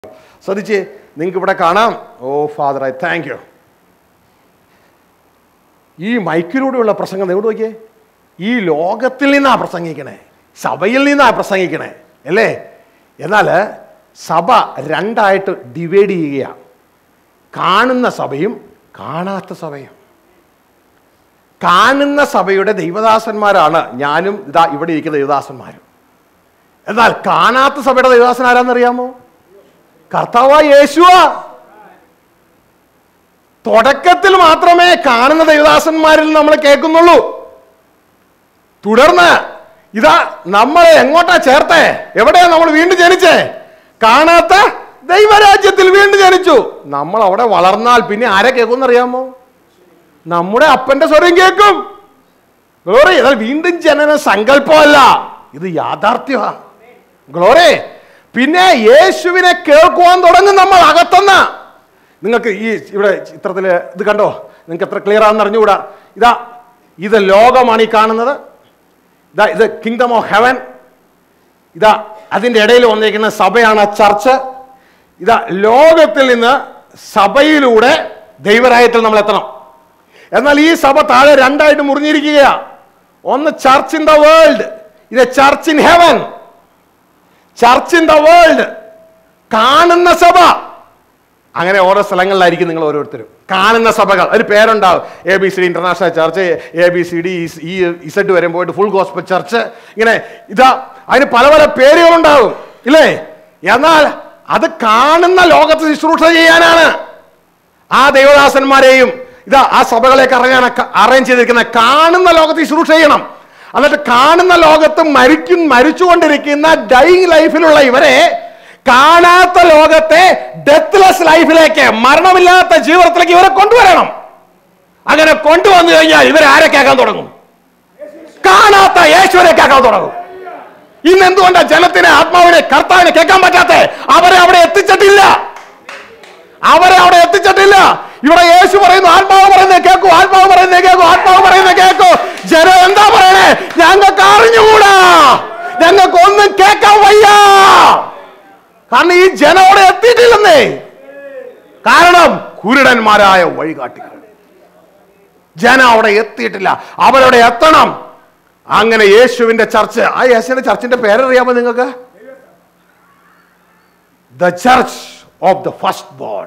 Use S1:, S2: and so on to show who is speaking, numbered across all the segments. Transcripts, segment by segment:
S1: ശ്രദ്ധിച്ച് നിങ്ങൾക്ക് ഇവിടെ കാണാം O father I thank you ഈ മൈക്കിലൂടെയുള്ള പ്രസംഗം എവിടെ നോക്കിയേ ഈ ലോകത്തിൽ നിന്നാ പ്രസംഗിക്കണേ സഭയിൽ നിന്നാ പ്രസംഗിക്കണേ അല്ലേ എന്നാൽ സഭ രണ്ടായിട്ട് ഡിവൈഡ് ചെയ്യുകയാണ് കാണുന്ന സഭയും കാണാത്ത സഭയും കാണുന്ന സഭയുടെ ദൈവദാസന്മാരാണ് ഞാനും ഇതാ ഇവിടെ ഇരിക്കുന്ന ദൈവദാസന്മാരും എന്നാൽ കാണാത്ത സഭയുടെ ദൈവദാസൻ ആരാന്നറിയാമോ കർത്താവായ യേശുവാ തുടക്കത്തിൽ മാത്രമേ കാണുന്ന ദൈവദാസന്മാരിൽ നമ്മൾ കേൾക്കുന്നുള്ളൂ തുടർന്ന് ഇതാ നമ്മളെ എങ്ങോട്ടാ ചേർത്തേ എവിടെയാ നമ്മൾ വീണ്ടും ജനിച്ചേ കാണാത്ത ദൈവരാജ്യത്തിൽ വീണ്ടും ജനിച്ചു നമ്മൾ അവിടെ വളർന്നാൽ പിന്നെ ആരെ കേൾക്കും അറിയാമോ നമ്മുടെ അപ്പന്റെ സ്വരം കേൾക്കും ഗ്ലോറി എന്നാൽ വീണ്ടും ജനന സങ്കല്പമല്ല ഇത് യാഥാർത്ഥ്യമാണ് ഗ്ലോറി പിന്നെ യേശുവിനെ കേൾക്കുവാൻ തുടങ്ങും നമ്മൾ അകത്തുനിന്ന് നിങ്ങൾക്ക് ഈ ഇവിടെ ചിത്രത്തിൽ ഇത് കണ്ടോ നിങ്ങൾക്ക് എത്ര ക്ലിയർ ആണെന്ന് അറിഞ്ഞുകൂടാ ഇതാ ഇത് ലോകമാണ് ഈ കാണുന്നത് ഇതാ ഇത് കിങ്ഡം ഓഫ് ഹെവൻ ഇതാ അതിൻ്റെ ഇടയിൽ വന്നിരിക്കുന്ന സഭയാണ് ചർച്ച് ഇതാ ലോകത്തിൽ നിന്ന് സഭയിലൂടെ ദൈവരായത്തിൽ നമ്മൾ എത്തണം എന്നാൽ ഈ സഭ താഴെ രണ്ടായിട്ട് മുറിഞ്ഞിരിക്കുകയാ ഒന്ന് ചർച്ച് ഇൻ ദ വേൾഡ് ഇത് church in heaven church in the world കാണുന്ന സഭ അങ്ങനെ ഓരോ സ്ഥലങ്ങളിലായിരിക്കും നിങ്ങൾ ഓരോരുത്തരും കാണുന്ന സഭകൾ ഒരു പേരുണ്ടാവും A B C D international church A B C D E Z വരെ പോയിട്ട് ഫുൾ ഗോസ്പൽ ചർച്ച് ഇങ്ങനെ ഇതാ അതിന് പല പല പേരുകളുണ്ടാവും ഇല്ലേ എന്നാൽ അത് കാണുന്ന ലോകത്ത് ശുശ്രൂഷ ചെയ്യാനാണ് ആ ദൈവദാസന്മാരെയും ഇതാ ആ സഭകളെയൊക്കെ അറിയാൻ അറേഞ്ച് ചെയ്തിരിക്കുന്ന കാണുന്ന ലോകത്ത് ശുശ്രൂഷ ചെയ്യണം എന്നിട്ട് കാണുന്ന ലോകത്ത് മരിക്കും മരിച്ചുകൊണ്ടിരിക്കുന്ന ഡൈങ് ലൈഫിലുള്ള ഇവരെ കാണാത്ത ലോകത്തെ ഡെത്ത്ലെസ് ലൈഫിലേക്ക് മരണമില്ലാത്ത ജീവിതത്തിലേക്ക് ഇവരെ കൊണ്ടുവരണം അങ്ങനെ കൊണ്ടുവന്നു കഴിഞ്ഞാൽ ഇവരെ ആരെ കേൾക്കാൻ തുടങ്ങും കാണാത്ത യേശുവിനെ കേൾക്കാൻ തുടങ്ങും ഇന്ന് എന്തുകൊണ്ടാണ് ജനത്തിന് ആത്മാവിനെ കർത്താവിനെ കേൾക്കാൻ പറ്റാത്ത അവരെ അവിടെ എത്തിച്ചിട്ടില്ല അവരെ അവിടെ എത്തിച്ചിട്ടില്ല ഇവിടെ യേശു പറയുന്നു ആത്മാവ് പറയുന്നത് കേൾക്കൂ ആത്മാവ് പറയുന്നത് കേൾക്കൂ ആത്മാവ് പറയുന്നത് കേൾക്കൂ ജനം എന്താ പറയണേ ഞങ്ങൾക്ക് അറിഞ്ഞുകൂടാ ഞങ്ങൾക്ക് ഒന്നും കേൾക്കാൻ വയ്യ കാരണം ഈ ജനം അവിടെ എത്തിയിട്ടില്ലെന്നേ കാരണം കുരുടന്മാരായ വഴികാട്ടികൾ ജനം അവിടെ എത്തിയിട്ടില്ല അവരവിടെ എത്തണം അങ്ങനെ യേശുവിന്റെ ചർച്ച് ആ യേശുവിന്റെ ചർച്ചിന്റെ പേരറിയാമോ നിങ്ങൾക്ക് the church of the first born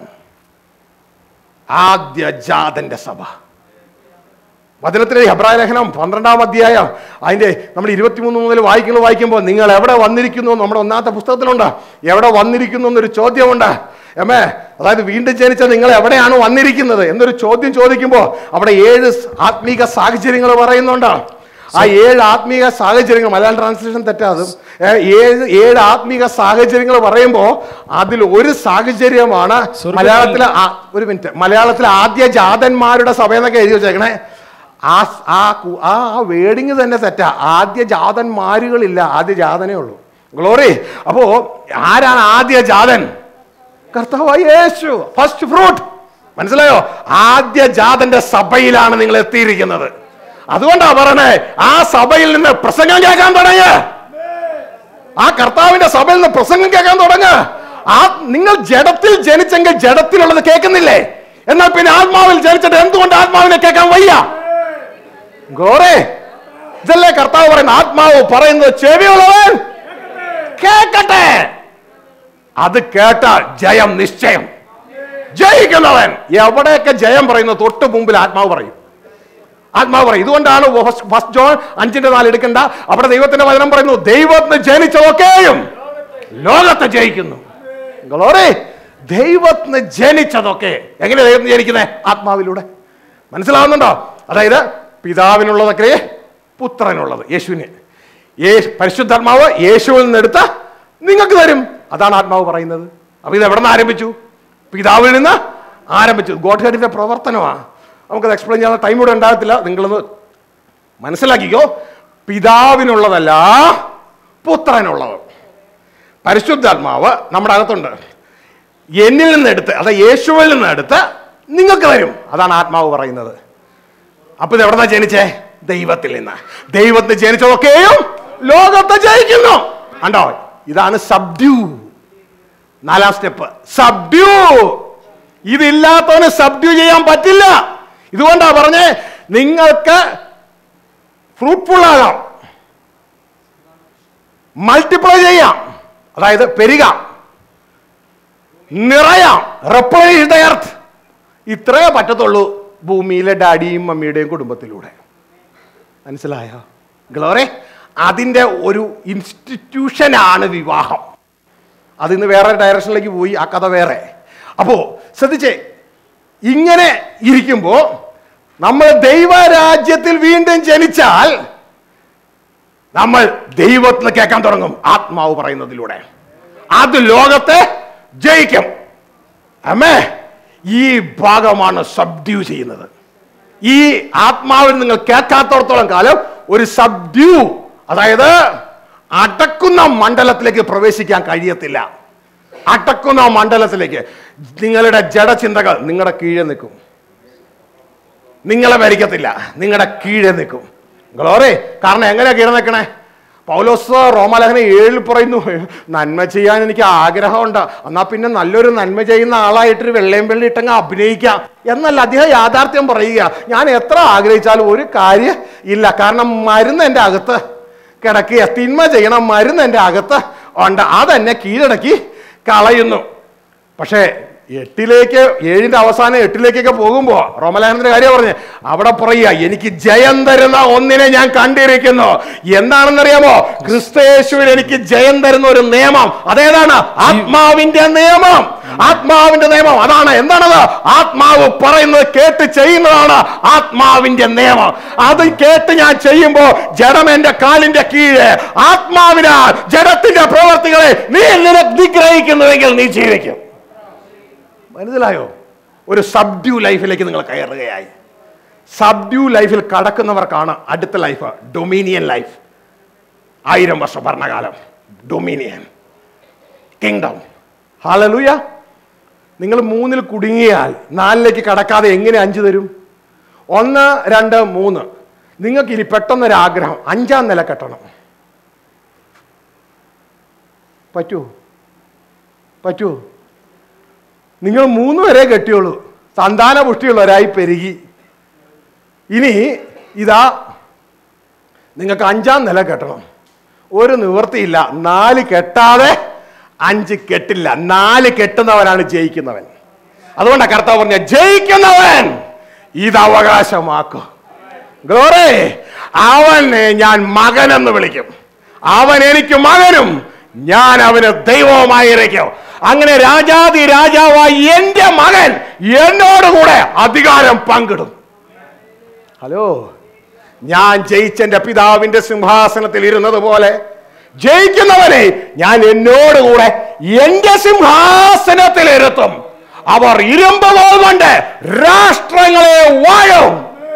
S1: ആദ്യ ജാതന്റെ സഭ വചനത്തിലെ ഹെബ്രായ ലേഖനം പന്ത്രണ്ടാം അധ്യായം അതിന്റെ നമ്മൾ ഇരുപത്തിമൂന്ന് മുതൽ വായിക്കുന്നത് വായിക്കുമ്പോൾ നിങ്ങൾ എവിടെ വന്നിരിക്കുന്നു എന്ന് നമ്മുടെ ഒന്നാമത്തെ പുസ്തകത്തിലുണ്ട് എവിടെ വന്നിരിക്കുന്നു എന്നൊരു ചോദ്യമുണ്ട് എമ്മേ അതായത് വീണ്ടും ജനിച്ച നിങ്ങൾ എവിടെയാണ് വന്നിരിക്കുന്നത് എന്നൊരു ചോദ്യം ചോദിക്കുമ്പോൾ അവിടെ ഏഴ് ആത്മീക സാഹചര്യങ്ങൾ പറയുന്നുണ്ട് ആ ഏഴ് ആത്മീക സാഹചര്യങ്ങൾ മലയാളം ട്രാൻസ്ലേഷൻ തെറ്റാതും ഏ, ഏഴ് ഏഴ് ആത്മീക സാഹചര്യങ്ങൾ പറയുമ്പോൾ അതിൽ ഒരു സാഹചര്യമാണ്
S2: സ്വർഗ്ഗത്തിൽ-
S1: മലയാളത്തിലെ ആ- ഒരു മിനിറ്റ് മലയാളത്തിലെ ആദ്യ ജാതന്മാരുടെ സഭ എന്നൊക്കെ എഴുതി വെച്ചേക്കണേ ആ ആ കു- ആ ആ വേഡിങ് തന്നെ തെറ്റാ ആദ്യ ജാതന്മാരുകളില്ല ആദ്യ ജാതനേ ഉള്ളൂ ഗ്ലോറി അപ്പോ ആരാണ് ആദ്യ ജാതൻ കർത്താവായ യേശു ഫസ്റ്റ് ഫ്രൂട്ട് മനസ്സിലായോ ആദ്യ ജാതന്റെ സഭയിലാണ് നിങ്ങൾ എത്തിയിരിക്കുന്നത് അതുകൊണ്ടാ പറയണേ ആ സഭയിൽ നിന്ന് പ്രസംഗം കേൾക്കാൻ തുടങ്ങ് ആ കർത്താവിന്റെ സഭയിൽ നിന്ന് പ്രസംഗം കേൾക്കാൻ തുടങ്ങ് ആ നിങ്ങൾ ജഡത്തിൽ ജനിച്ചെങ്കിൽ ജഡത്തിലുള്ളത് കേൾക്കുന്നില്ലേ എന്നാൽ പിന്നെ ആത്മാവിൽ ജനിച്ചിട്ട് എന്തുകൊണ്ട് ആത്മാവിനെ കേൾക്കാൻ വയ്യ ഗോറേ ഇതല്ലേ കർത്താവ് പറയുന്ന ആത്മാവ് പറയുന്നത് ചെവിയുള്ളവൻ കേൾക്കട്ടെ അത് കേട്ടാൽ ജയം നിശ്ചയം ജയിക്കുന്നവൻ എവിടെയൊക്കെ ജയം പറയുന്നു തൊട്ട് മുമ്പിൽ ആത്മാവ് പറയും ആത്മാവ് പറയും ഇതുകൊണ്ടാണ് ഫസ്റ്റ് ജോൺ അഞ്ചിന്റെ നാല് എടുക്കണ്ട അവിടെ ദൈവത്തിന്റെ വചനം പറയുന്നു ദൈവത്തിന് ജനിച്ചതൊക്കെയും ലോകത്തെ ജയിക്കുന്നു ഗ്ലോറി ദൈവത്തിന് ജനിച്ചതൊക്കെ എങ്ങനെ ദൈവത്തിന് ജനിക്കുന്നേ ആത്മാവിലൂടെ മനസ്സിലാവുന്നുണ്ടോ അതായത് പിതാവിനുള്ളതൊക്കെ പുത്രനുള്ളത് യേശുവിന് യേ പരിശുദ്ധാത്മാവ് യേശുവിൽ നിന്നെടുത്ത നിങ്ങൾക്ക് തരും അതാണ് ആത്മാവ് പറയുന്നത് അപ്പൊ ഇത് എവിടെ നിന്ന് ആരംഭിച്ചു പിതാവിൽ നിന്ന് ആരംഭിച്ചു ഗോഡ് ഹെഡിന്റെ പ്രവർത്തനമാണ് നമുക്കത് എക്സ്പ്ലെയിൻ ചെയ്യാൻ ടൈം ഇവിടെ ഉണ്ടാകത്തില്ല നിങ്ങളൊന്ന് മനസ്സിലാക്കിക്കോ പിതാവിനുള്ളതല്ല പുത്രനുള്ളത് പരിശുദ്ധാത്മാവ് നമ്മുടെ അകത്തുണ്ട് എന്നിൽ നിന്ന് എടുത്ത് അതായത് യേശുവിൽ നിന്ന് എടുത്ത് നിങ്ങൾക്ക് തരും അതാണ് ആത്മാവ് പറയുന്നത് അപ്പൊ ഇത് എവിടെന്നാ ജനിച്ചേ ദൈവത്തിൽ നിന്ന് ദൈവത്തിന് ജനിച്ചതൊക്കെയും ലോകത്തെ ജയിക്കുന്നു കണ്ടോ ഇതാണ് സബ്ഡ്യൂ നാലാം സ്റ്റെപ്പ് സബ്ഡ്യൂ ഇതില്ലാത്തവന് സബ്ഡ്യൂ ചെയ്യാൻ പറ്റില്ല ഇതുകൊണ്ടാ പറഞ്ഞേ നിങ്ങൾക്ക് ഫ്രൂട്ട്ഫുൾ ആകാം മൾട്ടിപ്ലൈ ചെയ്യാം അതായത് പെരുകാം നിറയാം റെപ്ലേസ് ദ എർത്ത് ഇത്രയേ പറ്റത്തുള്ളൂ ഭൂമിയിലെ ഡാഡിയും മമ്മിയുടെയും കുടുംബത്തിലൂടെ മനസ്സിലായോ ഗ്ലോറെ അതിൻ്റെ ഒരു ഇൻസ്റ്റിറ്റ്യൂഷനാണ് വിവാഹം അതിന്ന് വേറെ ഡയറക്ഷനിലേക്ക് പോയി ആ കഥ വേറെ അപ്പോൾ ശ്രദ്ധിച്ചേ ഇങ്ങനെ ഇരിക്കുമ്പോൾ നമ്മൾ ദൈവരാജ്യത്തിൽ വീണ്ടും ജനിച്ചാൽ നമ്മൾ ദൈവത്തിന് കേൾക്കാൻ തുടങ്ങും ആത്മാവ് പറയുന്നതിലൂടെ അത് ലോകത്തെ ജയിക്കും അമ്മേ ഈ ഭാഗമാണ് സബ്ഡ്യൂ ചെയ്യുന്നത് ഈ ആത്മാവിൽ നിങ്ങൾ കേൾക്കാത്തോടത്തോളം കാലം ഒരു സബ്ഡ്യൂ അതായത് അടക്കുന്ന മണ്ഡലത്തിലേക്ക് പ്രവേശിക്കാൻ കഴിയത്തില്ല അടക്കുന്ന മണ്ഡലത്തിലേക്ക് നിങ്ങളുടെ ജഡചിന്തകൾ നിങ്ങളുടെ കീഴെ നിൽക്കും നിങ്ങളെ ഭരിക്കത്തില്ല നിങ്ങളുടെ കീഴെ നിൽക്കും ഗ്ലോറെ കാരണം എങ്ങനെയാ കീഴെ നിൽക്കണേ പൗലോസ് റോമാലേഖന ഏഴിൽ പറയുന്നു നന്മ ചെയ്യാൻ എനിക്ക് ആഗ്രഹമുണ്ട് എന്നാ പിന്നെ നല്ലൊരു നന്മ ചെയ്യുന്ന ആളായിട്ടൊരു വെള്ളയും വെള്ളി ഇട്ടങ്ങ് അഭിനയിക്കാം എന്നല്ല അദ്ദേഹം യാഥാർത്ഥ്യം പറയുക ഞാൻ എത്ര ആഗ്രഹിച്ചാലും ഒരു കാര്യം ഇല്ല കാരണം മരുന്ന് എൻ്റെ അകത്ത് കിടക്കുക തിന്മ ചെയ്യണം മരുന്ന് എൻ്റെ അകത്ത് ഉണ്ട് അതെന്നെ കീഴടക്കി കളയുന്നു പക്ഷേ എട്ടിലേക്ക് ഏഴിന്റെ അവസാനം എട്ടിലേക്കൊക്കെ പോകുമ്പോ റോമലേഖനത്തിന്റെ കാര്യം പറഞ്ഞ് അവിടെ പറയുക എനിക്ക് ജയം തരുന്ന ഒന്നിനെ ഞാൻ കണ്ടിരിക്കുന്നു എന്താണെന്നറിയാമോ ക്രിസ്തയേശുവിൽ എനിക്ക് ജയം തരുന്ന ഒരു നിയമം അതേതാണ് ആത്മാവിന്റെ നിയമം ആത്മാവിന്റെ നിയമം അതാണ് എന്താണത് ആത്മാവ് പറയുന്നത് കേട്ട് ചെയ്യുന്നതാണ് ആത്മാവിന്റെ നിയമം അത് കേട്ട് ഞാൻ ചെയ്യുമ്പോ ജഡം എന്റെ കാലിന്റെ കീഴ് ആത്മാവിനാൽ ജഡത്തിന്റെ പ്രവർത്തികളെ നീ നിഗ്രഹിക്കുന്നുവെങ്കിൽ നീ ജീവിക്കും മനസ്സിലായോ ഒരു സബ്ഡ്യൂ ലൈഫിലേക്ക് നിങ്ങൾ കയറുകയായി സബ്ഡ്യൂ ലൈഫിൽ കടക്കുന്നവർക്കാണ് അടുത്ത ലൈഫ് ഡൊമീനിയൻ ലൈഫ് ആയിരം വർഷ ഭരണകാലം ഡൊമീനിയൻ കിങ്ഡം ഹാലലൂയ നിങ്ങൾ മൂന്നിൽ കുടുങ്ങിയാൽ നാലിലേക്ക് കടക്കാതെ എങ്ങനെ അഞ്ച് തരും ഒന്ന് രണ്ട് മൂന്ന് നിങ്ങൾക്ക് ഇനി പെട്ടെന്നൊരു ആഗ്രഹം അഞ്ചാം നില കെട്ടണം പറ്റുമോ പറ്റുമോ നിങ്ങൾ മൂന്ന് വരെ കെട്ടിയുള്ളൂ സന്താന പുഷ്ടിയുള്ളവരായി പെരുകി ഇനി ഇതാ നിങ്ങൾക്ക് അഞ്ചാം നില കെട്ടണം ഒരു നിവൃത്തിയില്ല നാല് കെട്ടാതെ അഞ്ച് കെട്ടില്ല നാല് കെട്ടുന്നവനാണ് ജയിക്കുന്നവൻ അതുകൊണ്ടാണ് കർത്താവ് പറഞ്ഞ ജയിക്കുന്നവൻ ഇത് അവകാശമാക്കും ഗ്ലോറേ അവനെ ഞാൻ മകനെന്ന് വിളിക്കും അവൻ എനിക്ക് മകനും ഞാൻ അവന് ദൈവവുമായിരിക്കും അങ്ങനെ രാജാതി രാജാവായി എന്റെ മകൻ എന്നോട് കൂടെ അധികാരം പങ്കിടും ഹലോ ഞാൻ ജയിച്ചെന്റെ പിതാവിന്റെ സിംഹാസനത്തിൽ ഇരുന്നത് പോലെ ജയിക്കുന്നവനെ ഞാൻ എന്നോടുകൂടെ എന്റെ സിംഹാസനത്തിൽ ഇരുത്തും അവർ ഇരുമ്പ് കൊണ്ട് രാഷ്ട്രങ്ങളെ വാഴും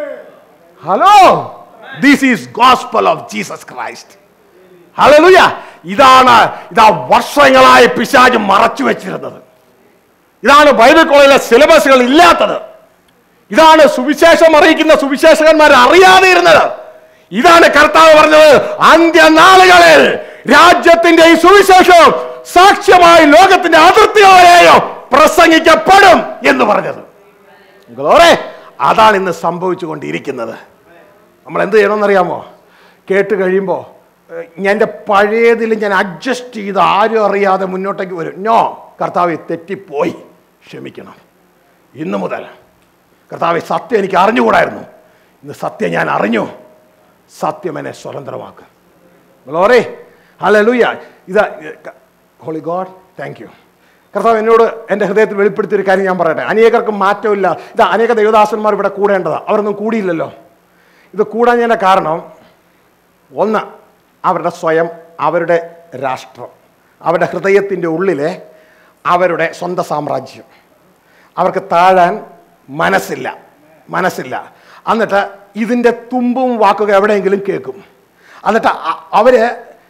S1: hello this is gospel of Jesus Christ hallelujah ഇതാണ് ഇതാ വർഷങ്ങളായി പിശാജ് മറച്ചു വെച്ചിരുന്നത് ഇതാണ് ബൈബിൾ കോളേജിലെ സിലബസുകൾ ഇല്ലാത്തത് ഇതാണ് സുവിശേഷം അറിയിക്കുന്ന സുവിശേഷകന്മാർ അറിയാതെ ഇരുന്നത് ഇതാണ് കർത്താവ് പറഞ്ഞത് അന്ത്യനാളുകളിൽ രാജ്യത്തിന്റെ ഈ സുവിശേഷം സാക്ഷ്യമായി ലോകത്തിന്റെ അതിർത്തിയോരെയോ പ്രസംഗിക്കപ്പെടും എന്ന് പറഞ്ഞത് ഗ്ലോറെ അതാണ് ഇന്ന് സംഭവിച്ചുകൊണ്ടിരിക്കുന്നത് നമ്മൾ എന്ത് ചെയ്യണമെന്നറിയാമോ കേട്ട് കഴിയുമ്പോൾ ഞാൻ എൻ്റെ പഴയതിൽ ഞാൻ അഡ്ജസ്റ്റ് ചെയ്ത് ആരും അറിയാതെ മുന്നോട്ടേക്ക് വരും നോ കർത്താവ് തെറ്റിപ്പോയി ക്ഷമിക്കണം ഇന്ന് മുതൽ കർത്താവ് സത്യം എനിക്ക് അറിഞ്ഞുകൂടായിരുന്നു ഇന്ന് സത്യം ഞാൻ അറിഞ്ഞു സത്യം എന്നെ സ്വതന്ത്രമാക്കുക ഗ്ലോറി ഹലലൂയ ഇതാ ഹോളി ഗോഡ് താങ്ക് യു കർത്താവ് എന്നോട് എൻ്റെ ഹൃദയത്തിൽ വെളിപ്പെടുത്തിയൊരു കാര്യം ഞാൻ പറയട്ടെ അനേകർക്ക് മാറ്റമില്ല ഇതാ അനേക ദൈവദാസന്മാർ ഇവിടെ കൂടേണ്ടതാണ് അവരൊന്നും കൂടിയില്ലല്ലോ ഇത് കൂടാഞ്ഞതിൻ്റെ കാരണം ഒന്ന് അവരുടെ സ്വയം അവരുടെ രാഷ്ട്രം അവരുടെ ഹൃദയത്തിൻ്റെ ഉള്ളിലെ അവരുടെ സ്വന്തം സാമ്രാജ്യം അവർക്ക് താഴാൻ മനസ്സില്ല മനസ്സില്ല എന്നിട്ട് ഇതിൻ്റെ തുമ്പും വാക്കുകൾ എവിടെയെങ്കിലും കേൾക്കും എന്നിട്ട് അ- അവര്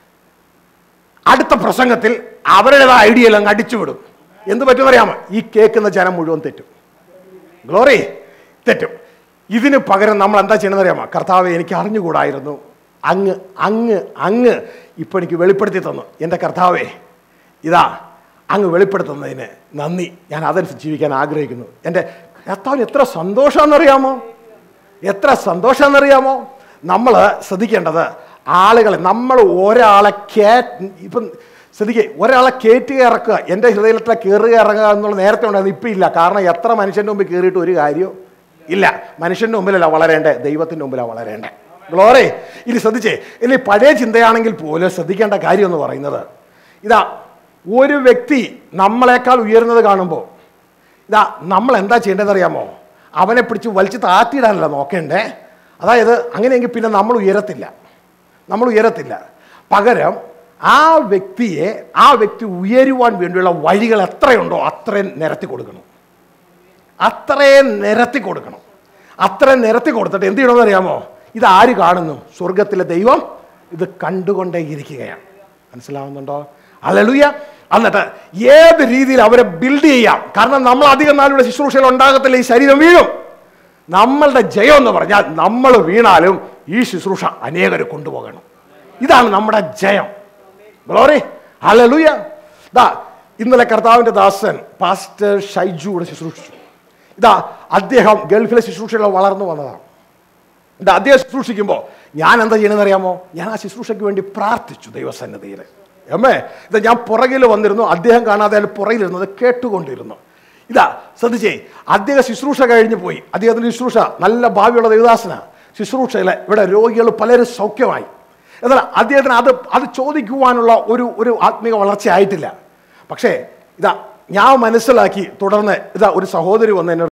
S1: അടുത്ത പ്രസംഗത്തിൽ അവരുടേതായ ഐഡിയ എല്ലാം അടിച്ചുവിടും എന്ത് പറ്റുമെന്നറിയാമോ ഈ കേൾക്കുന്ന ജനം മുഴുവൻ തെറ്റും ഗ്ലോറി തെറ്റും ഇതിന് പകരം നമ്മൾ എന്താ ചെയ്യണമെന്ന് അറിയാമോ കർത്താവ് എനിക്ക് അറിഞ്ഞുകൂടായിരുന്നു അങ്ങ് അങ്ങ് അങ്ങ് ഇപ്പം എനിക്ക് വെളിപ്പെടുത്തി തന്നു എൻ്റെ കർത്താവേ ഇതാ അങ്ങ് വെളിപ്പെടുത്തുന്നതിന് നന്ദി ഞാൻ അതനുസരിച്ച് ജീവിക്കാൻ ആഗ്രഹിക്കുന്നു എൻ്റെ കർത്താവിന് എത്ര സന്തോഷമെന്നറിയാമോ എത്ര സന്തോഷമെന്നറിയാമോ നമ്മൾ ശ്രദ്ധിക്കേണ്ടത് ആളുകളെ നമ്മൾ ഒരാളെ കേ ഇപ്പം ശ്രദ്ധിക്കുക ഒരാളെ കയറ്റുക ഇറക്കുക എൻ്റെ ഹൃദയത്തിലെ കയറുക ഇറങ്ങുക എന്നുള്ള നേരത്തെ ഉണ്ടായിരുന്നു ഇപ്പം ഇല്ല കാരണം എത്ര മനുഷ്യൻ്റെ മുമ്പിൽ കയറിയിട്ട് ഒരു കാര്യവും ഇല്ല മനുഷ്യൻ്റെ മുമ്പിലല്ല വളരേണ്ടേ ദൈവത്തിൻ്റെ മുമ്പിലാണ് വളരേണ്ടേ ഗ്ലോറി ഇനി ശ്രദ്ധിച്ചേ ഇനി പഴയ ചിന്തയാണെങ്കിൽ പോലും ശ്രദ്ധിക്കേണ്ട കാര്യം എന്ന് പറയുന്നത് ഇതാ ഒരു വ്യക്തി നമ്മളെക്കാൾ ഉയരുന്നത് കാണുമ്പോൾ ഇതാ നമ്മൾ എന്താ ചെയ്യേണ്ടതെന്ന് അറിയാമോ അവനെ പിടിച്ച് വലിച്ച് താത്തിയിടാനല്ല നോക്കേണ്ടേ അതായത് അങ്ങനെയെങ്കിൽ പിന്നെ നമ്മൾ ഉയരത്തില്ല നമ്മൾ ഉയരത്തില്ല പകരം ആ വ്യക്തിയെ ആ വ്യക്തി ഉയരുവാൻ വേണ്ടിയുള്ള വഴികൾ എത്രയുണ്ടോ അത്രയും നിരത്തി കൊടുക്കണം അത്രയും നിരത്തി കൊടുക്കണം അത്രയും നിരത്തി കൊടുത്തിട്ട് എന്ത് ചെയ്യണമെന്ന് അറിയാമോ ഇത് ആര് കാണുന്നു സ്വർഗത്തിലെ ദൈവം ഇത് കണ്ടുകൊണ്ടേ ഇരിക്കുകയാണ് മനസ്സിലാവുന്നുണ്ടോ അലലുയ എന്നിട്ട് ഏത് രീതിയിൽ അവരെ ബിൽഡ് ചെയ്യാം കാരണം നമ്മൾ അധികം നാളുടെ ശുശ്രൂഷയിൽ ഉണ്ടാകത്തില്ല ഈ ശരീരം വീഴും നമ്മളുടെ ജയം എന്ന് പറഞ്ഞാൽ നമ്മൾ വീണാലും ഈ ശുശ്രൂഷ അനേകരെ കൊണ്ടുപോകണം ഇതാണ് നമ്മുടെ ജയം ഗ്ലോറി ഹല്ലേലൂയ ദാ ഇന്നലെ കർത്താവിന്റെ ദാസൻ പാസ്റ്റർ ഷൈജുവിടെ ശുശ്രൂഷിച്ചു ഇതാ അദ്ദേഹം ഗൾഫിലെ ശുശ്രൂഷയിൽ വളർന്നു വന്നതാണ് ഇതാ അദ്ദേഹം ശുശ്രൂഷിക്കുമ്പോൾ ഞാൻ എന്താ ചെയ്യണമെന്ന് അറിയാമോ ഞാൻ ആ ശുശ്രൂഷയ്ക്ക് വേണ്ടി പ്രാർത്ഥിച്ചു ദൈവസന്നിധിയിൽ അമ്മേ ഇത് ഞാൻ പുറകിൽ വന്നിരുന്നു അദ്ദേഹം കാണാതെ അയാൾ പുറകിലിരുന്നത് കേട്ടുകൊണ്ടിരുന്നു ഇതാ ശ്രദ്ധിച്ചേ അദ്ദേഹം ശുശ്രൂഷ കഴിഞ്ഞ് പോയി അദ്ദേഹത്തിൻ്റെ ശുശ്രൂഷ നല്ല ഭാവിയുള്ള ദേവദാസനാണ് ശുശ്രൂഷയിൽ ഇവിടെ രോഗികൾ പലരും സൗഖ്യമായി എന്നാൽ അദ്ദേഹത്തിന് അത് അത് ചോദിക്കുവാനുള്ള ഒരു ഒരു ആത്മീക വളർച്ച ആയിട്ടില്ല പക്ഷേ ഇതാ ഞാൻ മനസ്സിലാക്കി തുടർന്ന് ഇതാ ഒരു സഹോദരി വന്ന് എന്നെ